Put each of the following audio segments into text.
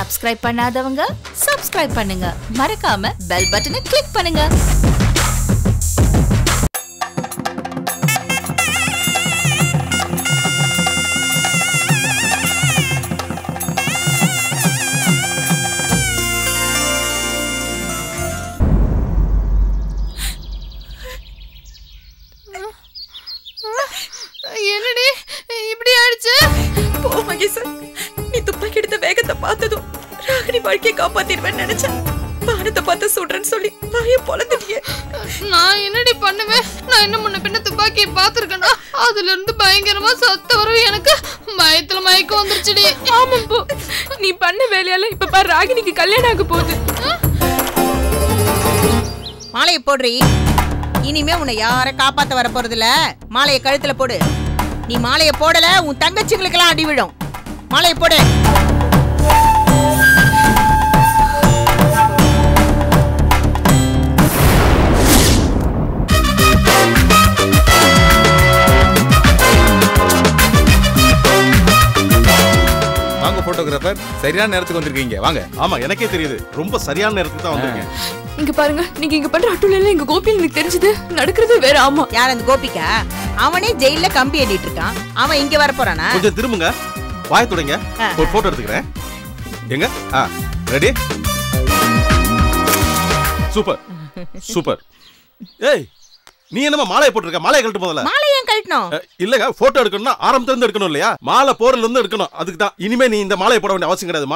Subscribe பண்ணாதவங்க subscribe பண்ணுங்க மறக்காம பெல் பட்டனை கிளிக் பண்ணுங்க என்னடி இப்படி ஆயிடுச்சு போ மகேசன் நீ துப்பாக்கி எடுத்த வேகத்தை பார்த்ததும் ராகினி வாழ்க்கையை காப்பாத்திடுவேன்னு நினைச்சேன் வானத்தை பார்த்து சுடுறேன்னு சொல்லி வாய பொழந்துட்டியே நான் என்னடி பண்ணுவேன் நான் என்ன முன்ன பின்ன துப்பாக்கியை பார்த்துருக்கேனா அதுல இருந்து பயங்கரமா சத்த வரவு எனக்கு பயத்துல மயக்கம் வந்துருச்சுடி ஆமா போ நீ பண்ண வேலையால இப்ப பாரு ராகினிக்கு கல்யாணம் ஆக போகுது மாலையை போடுறி இனிமே உன்னை யார காப்பாத்த வர போறதில்ல மாலையை கழுத்துல போடு நீ மாலையை போடல உன் தங்கச்சிகளுக்கெல்லாம் அடி விழும் மாலையை போடு வாங்க போட்டோகிராஃபர் சரியான நேரத்துக்கு வந்திருக்கீங்க வாங்க ஆமா எனக்கே தெரியுது ரொம்ப சரியான நேரத்துக்கு தான் வந்திருக்கேன் இங்க பாருங்க நீங்க இங்க பண்ற அட்டுல எல்லாம் எங்க கோபி எனக்கு தெரிஞ்சது நடக்கிறது வேற ஆமா யார் அந்த கோபிகா அவனே ஜெயில கம்பி எண்ணிட்டு இருக்கான் அவன் இங்க வர போறானா கொஞ்சம் திரும்புங்க வாய தொடங்க ஆ. ஒரு போட்டோ எடுத்துக்கிறேன் எங்க ஆ ரெடி சூப்பர் சூப்பர் ஏய் நீ என்னமா மாலையை போட்டிருக்க மாலையை கழட்டு முதல்ல மாலை ஏன் கழட்டணும் அஹ், இல்லங்க போட்டோ எடுக்கணும்னா ஆரம்பத்துல இருந்து எடுக்கணும் இல்லையா மாலை போறதுல இருந்து எடுக்கணும் அதுக்கு தான் இனிமே நீ இந்த மாலையை போட வேண்டிய அவசியம் கிடையாதுமா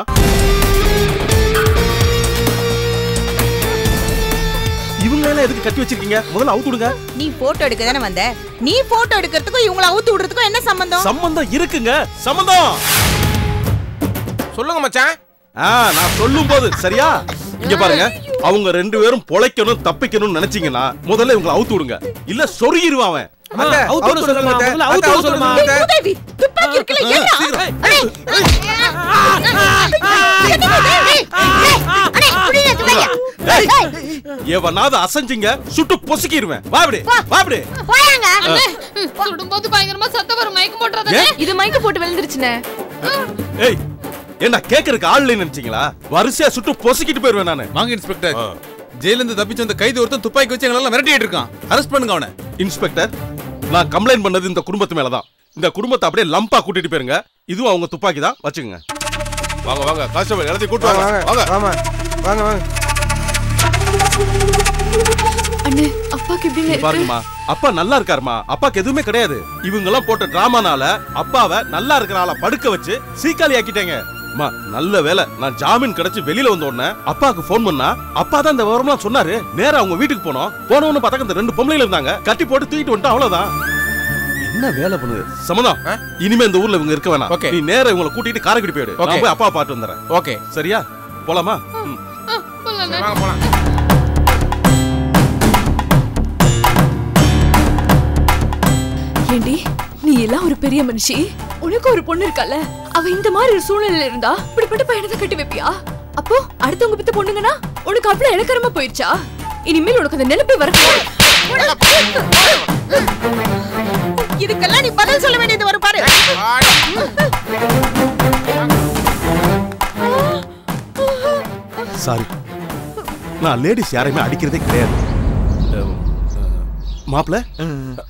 இவங்க எல்லாம் எதுக்கு கட்டி வச்சிருக்கீங்க முதல்ல அவுத்து விடுங்க நீ போட்டோ எடுக்க தானே வந்த நீ போட்டோ எடுக்கிறதுக்கும் இவங்கள அவுத்து விடுறதுக்கும் என்ன சம்பந்தம் சம்பந்தம் இருக்குங்க சம்பந்தம் சொல்லுங்க மச்சான் ஆ நான் சொல்லும் போது சரியா இங்க பாருங்க அவங்க ரெண்டு பேரும் பொழைக்கணும் தப்பிக்கணும்னு நினைச்சீங்கன்னா முதல்ல இவங்களை அவுத்து விடுங்க இல்ல சொருகிருவான் அவன் அத்தை, அவுத்து விட சொல்லுங்க அத்தை. அத்தை, அவுத்து விட சொல்லுங்க அத்தை. உதவி துப்பாக்கி இருக்குல்ல ஏன்டா? ஏய், எவனாவது அசைஞ்சிங்க சுட்டு பொசுக்கிடுவேன் வா இப்படி வா இப்படி சுடும்போது பயங்கரமா சத்த வரும் மயக்கம் போட்டுறதே ஏன்? இது மயக்க போட்டு விழுந்துருச்சுனே ஏய் என்ன கேக்குறதுக்கு ஆள் இல்லைன்னு நினைச்சீங்களா வரிசையா சுட்டு பொசுக்கிட்டு போயிருவேன் நானு வாங்க இன்ஸ்பெக்டர் ஜெயில இருந்து தப்பிச்சு வந்த கைதி ஒருத்தன் துப்பாக்கி வச்சு எங்களெல்லாம் மிரட்டிட்டு இருக்கான் அரெஸ்ட் பண்ணுங்க அவனை இன்ஸ்பெக்டர் நான் கம்ப்ளைண்ட் பண்ணது இந்த குடும்பத்து மேலதான் இந்த குடும்பத்தை அப்படியே லம்பா கூட்டிட்டு போயிருங்க இதுவும் அவங்க துப்பாக்கி தான் வச்சுக்கோங்க வாங்க வாங்க கான்ஸ்டபிள் எல்லாத்தையும் கூட்டு வாங்க வாங்க வாங்க வாங்க வாங்க அண்ணே அப்பாக்கு எப்படி இங்க இருக்கு பாருங்கம்மா அப்பா நல்லா இருக்காருமா அப்பாக்கு எதுவுமே கிடையாது இவங்க எல்லாம் போட்ட டிராமானால அப்பாவை நல்லா இருக்கிற ஆளை படுக்க வச்சு சீக்காளி ஆக்கிட்டேங்க அம்மா நல்ல வேலை நான் ஜாமீன் கிடைச்சு வெளியில வந்த உடனே அப்பாவுக்கு ஃபோன் பண்ணா அப்பா தான் இந்த விவரம்லாம் சொன்னாரு நேரா அவங்க வீட்டுக்கு போனோம் போனவொன்னு பார்த்தா இந்த ரெண்டு பொம்பளைங்க இருந்தாங்க கட்டி போட்டு தூக்கிட்டு வந்துட்டோம் அவ்வளவுதான் என்ன வேலை பண்ணுது சமதம் இனிமே இந்த ஊர்ல இவங்க இருக்க வேணாம் Okay. நீ நேரா இவங்களை கூட்டிட்டு காரைக்குடி போயிடு நான் Okay. போய் அப்பா பாட்டு வந்துடுறேன் ஓகே சரியா போலாமா ம். வாங்க போலாம் ஏண்டி நீ எல்லாம் ஒரு பெரிய மனுஷி உனக்கு ஒரு பொண்ணு இருக்கல்ல அவ இந்த மாதிரி ஒரு சூழ்நிலையில இருந்தா இப்படிப்பட்ட பையனை தான் கட்டி வைப்பியா அப்போ அடுத்தவங்க பித்த பொண்ணுங்கன்னா உனக்கு அவ்வளவு இலக்கரமா போயிடுச்சா இனிமேல் உனக்கு அந்த நினைப்பே வர இதுக்கெல்லாம் நீ பதில் சொல்ல வேண்டியது வரும் பாரு சாரி நான் லேடிஸ் யாரையுமே அடிக்கிறதே கிடையாது மாப்பிள